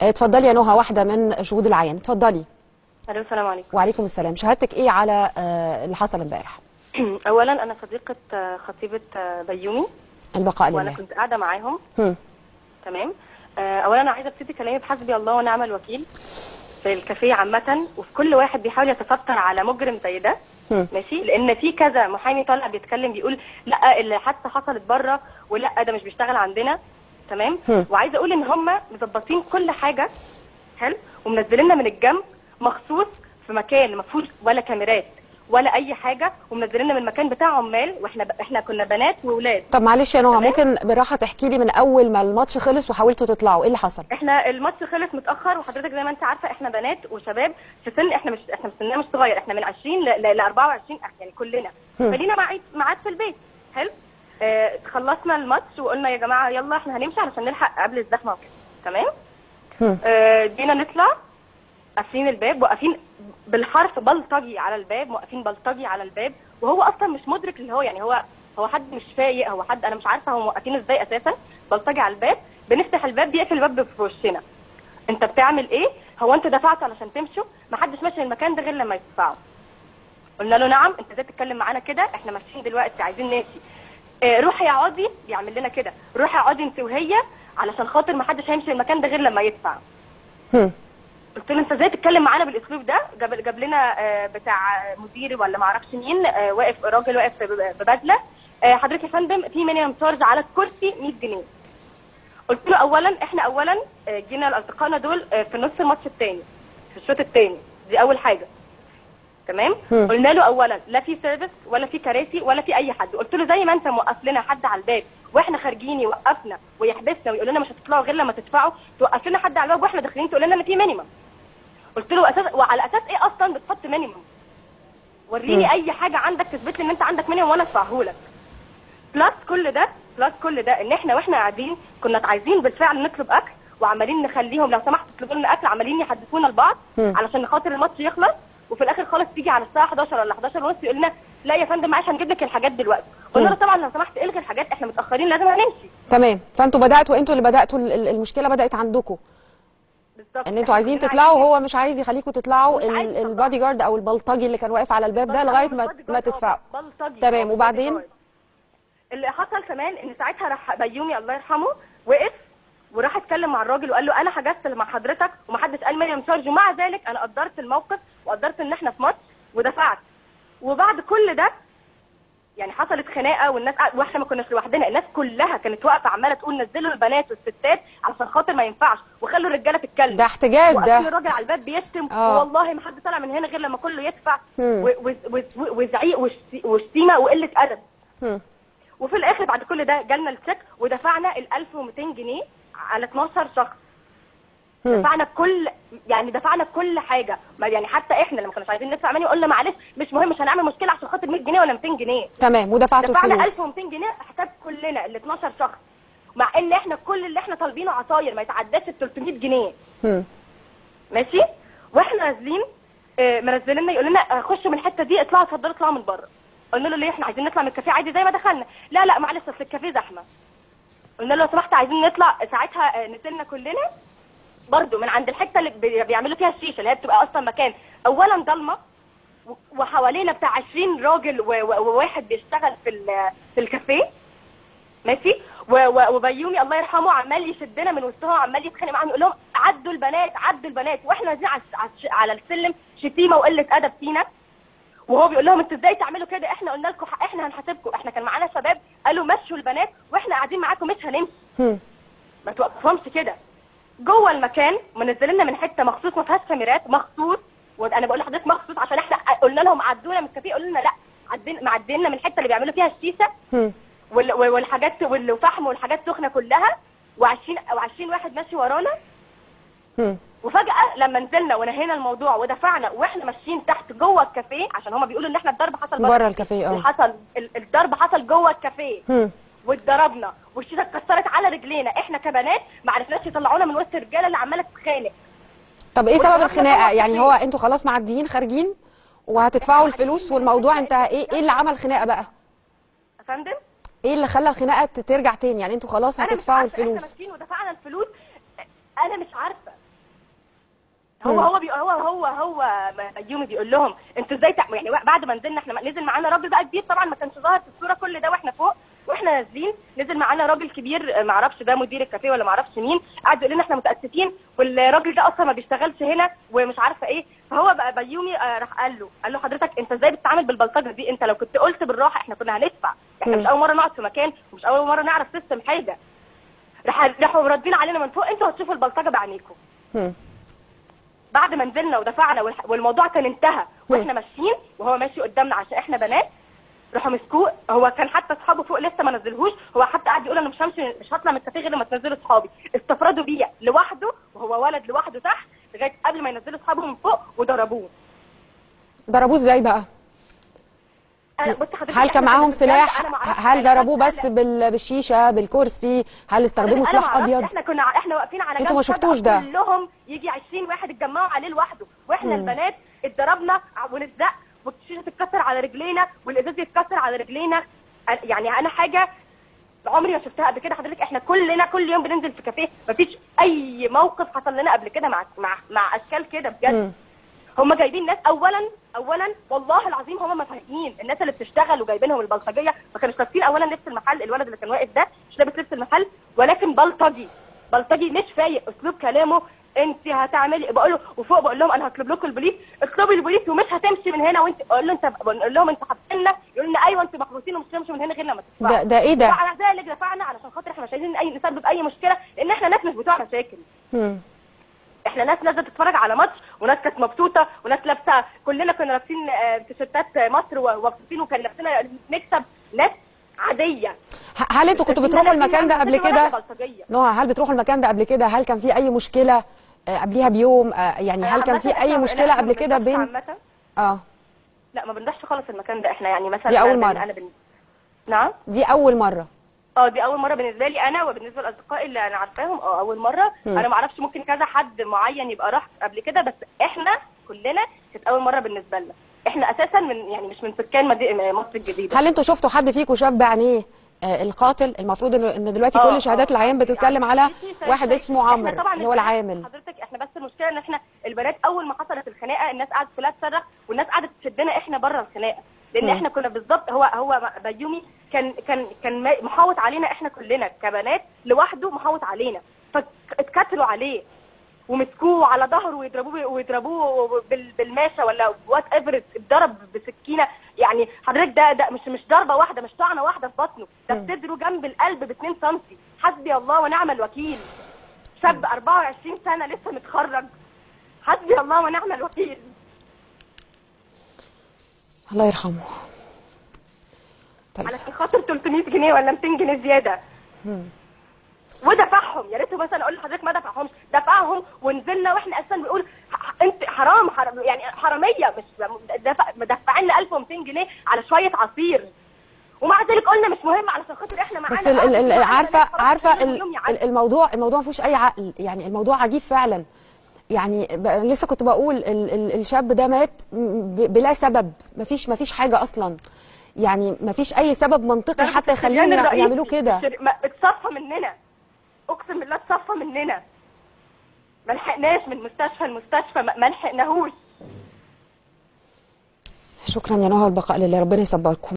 اتفضلي يا نهى واحده من شهود العيان اتفضلي الو السلام عليكم وعليكم السلام شهادتك ايه على آه، اللي حصل امبارح اولا انا صديقه آه، خطيبه آه، بيومي البقاء وانا لله كنت قاعده معاهم هم. تمام آه، اولا انا عايزه ابتدي كلامي بحسبي الله ونعم الوكيل في الكافيه عامه وفي كل واحد بيحاول يتستر على مجرم زي ده هم. ماشي لان في كذا محامي طالع بيتكلم بيقول لا اللي حتى حصلت بره ولا ده مش بيشتغل عندنا تمام هم. وعايزه اقول ان هم مظبطين كل حاجه حلو ومنزليننا من الجنب مخصوص في مكان ما فيهوش ولا كاميرات ولا اي حاجه ومنزليننا من المكان بتاع عمال واحنا ب... احنا كنا بنات واولاد طب معلش يا نهى تمام. ممكن بالراحه تحكي لي من اول ما الماتش خلص وحاولتوا تطلعوا ايه اللي حصل احنا الماتش خلص متاخر وحضرتك زي ما انت عارفه احنا بنات وشباب في سن احنا مش احنا في سننا مش صغير احنا من 20 ل ل- ل 24 يعني كلنا هم. فلينا ميعاد ميعاد في البيت حلو اه خلصنا الماتش وقلنا يا جماعه يلا احنا هنمشي علشان نلحق قبل الزحمه وكده تمام هم. اه جينا نطلع قافلين الباب واقفين بالحرف بلطجي على الباب موقفين بلطجي على الباب وهو اصلا مش مدرك اللي هو يعني هو هو حد مش فايق هو حد انا مش عارفه هم موقفين ازاي اساسا بلطجي على الباب بنفتح الباب بيقفل الباب في وشنا انت بتعمل ايه هو انت دفعت علشان تمشوا ما حدش ماشي المكان ده غير لما يدفعوا قلنا له نعم انت ازاي تتكلم معانا كده احنا ماشيين دلوقتي عايزين نمشي اه روحي اقعدي بيعمل لنا كده روحي اقعدي انت وهي علشان خاطر ما حدش هيمشي المكان ده غير لما يدفع هم. قلت له انت ازاي تتكلم معانا بالاسلوب ده جاب, جاب لنا آه، بتاع مدير ولا ما اعرفش مين آه، واقف راجل واقف ب- ببدله آه، حضرتك يا فندم في مينيمم تشارج على الكرسي 100 جنيه قلت له اولا احنا اولا آه، جينا لاصدقائنا دول آه، في نص الماتش الثاني في الشوط الثاني دي اول حاجه تمام هم. قلنا له اولا لا في سيرفيس ولا في كراسي ولا في اي حد قلت له زي ما انت موقف لنا حد على الباب واحنا خارجين يوقفنا ويحبسنا ويقول لنا مش هتطلعوا غير لما تدفعوا توقف لنا حد على الباب واحنا داخلين تقول لنا ان في مينيمم قلت له اساس وعلى اساس ايه اصلا بتحط مينيمم وريني مم. اي حاجه عندك تثبت لي ان انت عندك مينيمم وانا ادفعه لك بلس كل ده بلس كل ده ان احنا واحنا قاعدين كنا عايزين بالفعل نطلب اكل وعمالين نخليهم لو سمحت اطلبوا لنا اكل عمالين يحدثونا لبعض مم. علشان خاطر الماتش يخلص وفي الاخر خالص تيجي على الساعه 11 ولا 11 ونص يقول لنا لا يا فندم معلش هنجيب لك الحاجات دلوقتي قلنا له مم. طبعا لو سمحت الغي الحاجات احنا متاخرين لازم هنمشي تمام فانتوا بداتوا انتوا اللي بداتوا ال- ال- المشكله بدات عندكم بالظبط ان انتوا إحنا عايزين كلنا تطلعوا عايزين- وهو مش عايز يخليكم تطلعوا مش عايز ال- يطلعوا. البادي جارد او البلطجي اللي كان واقف على الباب ده لغايه ما ما تدفعوا بلطجي تمام أو وبعدين بلطجي. اللي حصل كمان ان ساعتها راح بيومي الله يرحمه وقف وراح اتكلم مع الراجل وقال له انا حجزت مع حضرتك ومحدش قال مينيمم تشارج ومع ذلك انا قدرت الموقف وقدرت ان احنا في ماتش ودفعت وبعد كل ده يعني حصلت خناقه والناس قاعد- واحنا ما كناش لوحدنا الناس كلها كانت واقفه عماله تقول نزلوا البنات والستات علشان خاطر ما ينفعش وخلوا الرجاله تتكلم ده احتجاز وقفل ده الراجل على الباب بيشتم آه. والله ما حد طلع من هنا غير لما كله يدفع مم. و- و- و- وزعيق وش- وشتيمه وقله ادب هم. وفي الاخر بعد كل ده جالنا التشيك ودفعنا ال 1200 جنيه على 12 شخص هم. دفعنا كل يعني دفعنا كل حاجه ما يعني حتى احنا لما كناش عايزين ندفع مني قلنا معلش مش مهم مش هنعمل مشكله عشان خاطر 100 جنيه ولا 200 جنيه تمام ودفعتوا دفعنا الفلوس 1200 جنيه حساب كلنا ال 12 شخص مع ان احنا كل اللي احنا طالبينه عصاير ما يتعداش ال 300 جنيه هم. ماشي واحنا نازلين آه، منزلنا يقول لنا آه، خشوا من الحته دي اطلعوا اتفضلوا اطلعوا من بره قلنا له ليه احنا عايزين نطلع من الكافيه عادي زي ما دخلنا لا لا معلش اصل الكافيه زحمه قلنا له لو سمحت عايزين نطلع ساعتها آه، نزلنا كلنا برضو من عند الحته اللي بي- بيعملوا فيها الشيشه اللي هي بتبقى اصلا مكان اولا ضلمه و- وحوالينا بتاع 20 راجل و- و- وواحد بيشتغل في ال- في الكافيه ماشي و- و- وبيومي الله يرحمه عمال يشدنا من وسطهم عمال يتخانق معاهم يقول لهم عدوا البنات عدوا البنات واحنا نازلين على الس- على الش- على السلم شتيمه وقله ادب فينا وهو بيقول لهم انتوا ازاي تعملوا كده احنا قلنا لكم ح- احنا هنحاسبكم احنا كان معانا شباب قالوا مشوا البنات واحنا قاعدين معاكم مش هنمشي هم. ما توقفهمش كده جوه المكان منزليننا من حته مخصوص ما فيهاش كاميرات مخصوص وانا بقول لحضرتك مخصوص عشان احنا قلنا لهم عدونا من الكافيه قالوا لنا لا عدين معدينا من الحته اللي بيعملوا فيها الشيشه هم. وال- وال- والحاجات والفحم والحاجات سخنه كلها و20 و20 واحد ماشي ورانا هم. وفجاه لما نزلنا ونهينا الموضوع ودفعنا واحنا ماشيين تحت جوه الكافيه عشان هما بيقولوا ان احنا الضرب حصل بره الكافيه اه حصل ال- الضرب حصل جوه الكافيه هم. واتضربنا والشيشه اتكسرت على رجلينا احنا كبنات ما عرفناش يطلعونا من وسط الرجاله اللي عماله تتخانق طب ايه سبب وضربنا الخناقه جوه يعني الكافيه. هو انتوا خلاص معديين خارجين وهتدفعوا الفلوس والموضوع انتهى ايه ايه اللي عمل خناقه بقى يا فندم ايه اللي خلى الخناقه ترجع تاني يعني انتوا خلاص انا مش هتدفعوا عارفة، احنا الفلوس ماشيين ودفعنا الفلوس انا مش عارفه هو مم. هو بي هو هو هو بيومي بيقول لهم انتوا ازاي تع- يعني بعد ما نزلنا احنا نزل معانا راجل بقى كبير طبعا ما كانش ظاهر في الصوره كل ده واحنا فوق واحنا نازلين نزل معانا راجل كبير آه، ما اعرفش ده مدير الكافيه ولا ما اعرفش مين قعد يقول لنا احنا متاسفين والراجل ده اصلا ما بيشتغلش هنا ومش عارفه ايه فهو بقى بيومي آه، راح قال له قال له حضرتك انت ازاي بتتعامل بالبلطجه دي انت لو كنت قلت بالراحه احنا كنا هندفع احنا مم. مش اول مره نقعد في مكان ومش اول مره نعرف سيستم حاجه راح راحوا ردين علينا من فوق انتوا هتشوفوا البلطجه بعينيكم مم. بعد ما نزلنا ودفعنا والح- والموضوع كان انتهى واحنا مم. ماشيين وهو ماشي قدامنا عشان احنا بنات راحوا مسكوه هو كان حتى اصحابه فوق لسه ما نزلهوش هو حتى قاعد يقول انا مش همشي مش هطلع من الكافيه غير لما تنزلوا اصحابي استفردوا بيه لوحده وهو ولد لوحده تحت لغايه قبل ما ينزلوا اصحابه من فوق وضربوه ضربوه ازاي بقى أنا- بص حضرتك هل كان إحنا معاهم كنا بجد- سلاح أنا ما أعرفش هل أنا ضربوه بجد- بس بال- بالشيشه بالكرسي هل استخدموا أنا سلاح ما أعرفش، ابيض احنا كنا احنا واقفين على انتوا جنب ما شفتوش فجأة ده؟ كلهم يجي 20 واحد اتجمعوا عليه لوحده واحنا مم. البنات اتضربنا ونزق والشيشه تتكسر على رجلينا والازاز يتكسر على رجلينا أنا- يعني انا حاجه عمري ما شفتها قبل كده حضرتك احنا كلنا كل يوم بننزل في كافيه مفيش اي موقف حصل لنا قبل كده مع مع مع اشكال كده بجد مم. هم جايبين ناس اولا اولا والله العظيم هم ما فاهمين الناس اللي بتشتغل وجايبينهم البلطجيه ما كانوش لابسين اولا لبس المحل الولد اللي كان واقف ده مش لابس لبس المحل ولكن بلطجي بلطجي مش فايق اسلوب كلامه انت هتعملي بقول له وفوق بقول لهم انا هطلب لكم البوليس اطلبي البوليس ومش هتمشي من هنا وانت اقول له انت بقول لهم انتوا حاطيننا يقولوا لنا ايوه انتوا محبوسين ومش هتمشوا من هنا غير لما تدفعوا ده ده ايه ده وعلى ذلك دفعنا علشان خاطر احنا مش عايزين اي نسبب اي مشكله لان احنا ناس مش بتوع مشاكل مم. احنا ناس نازله تتفرج على ماتش وناس كانت مبسوطه وناس لابسه كلنا كنا لابسين آه، تيشيرتات مصر ومبسوطين وكان نفسنا نكسب ناس عاديه ه- هل انتوا كنتوا بتروحوا المكان ده قبل كده بلطجية. نوع هل بتروحوا المكان ده قبل كده هل كان في اي مشكله آه، قبليها بيوم آه، يعني هل كان عامة في احنا اي ما- مشكله لا، قبل ما كده بنروحش بين عامة. اه لا ما بنروحش خالص المكان ده احنا يعني مثلا دي أول أنا بن- مرة. انا بن... نعم دي اول مره اه دي اول مره بالنسبه لي انا وبالنسبه لاصدقائي اللي انا عارفاهم اه اول مره مم. انا ما اعرفش ممكن كذا حد معين يبقى راح قبل كده بس احنا كلنا كانت اول مره بالنسبه لنا احنا اساسا من يعني مش من سكان مدي... مصر الجديده هل انتوا شفتوا حد فيكم شاف بعينيه آه، القاتل المفروض انه ان دلوقتي آه، كل شهادات آه. العيان بتتكلم على يعني في- في- واحد في- اسمه إحنا عمرو طبعاً اللي هو البنات- العامل حضرتك احنا بس المشكله ان احنا البنات اول ما حصلت الخناقه الناس قعدت كلها تصرخ والناس قعدت تشدنا احنا بره الخناقه لان مم. احنا كنا بالظبط هو هو بيومي كان كان كان ما- محاوط علينا احنا كلنا كبنات لوحده محاوط علينا فاتكتلوا عليه ومسكوه على ظهره ويضربوه ويضربوه بال- بالماشه ولا وات ايفر اتضرب بسكينه يعني حضرتك ده ده مش مش ضربه واحده مش طعنه واحده في بطنه ده مم. بصدره جنب القلب ب 2 سم حسبي الله ونعم الوكيل شاب 24 سنه لسه متخرج حسبي الله ونعم الوكيل الله يرحمه طيب علشان خاطر 300 جنيه ولا 200 جنيه زياده ودفعهم يا ريته مثلا اقول لحضرتك ما دفعهمش دفعهم ونزلنا واحنا اساسا بنقول ح- انت حرام, حرام يعني حراميه مش دفع مدفعين 1200 جنيه على شويه عصير ومع ذلك قلنا مش مهم علشان خاطر احنا معانا بس ال ال ال معانا عارفه ناس خلاص عارفه كلهم ال يوم يعدي. ال- الموضوع الموضوع ما فيهوش اي عقل يعني الموضوع عجيب فعلا يعني ب- لسه كنت بقول ال ال الشاب ده مات ب- بلا سبب ما فيش ما فيش حاجه اصلا يعني ما فيش اي سبب منطقي ده حتى الشريان يخليهم الرئيسي. يعملوا كده الشري- ما- اتصفى مننا اقسم بالله اتصفى مننا ما لحقناش من مستشفى لمستشفى ما ما لحقناهوش شكرا يا نهى البقاء لله ربنا يصبركم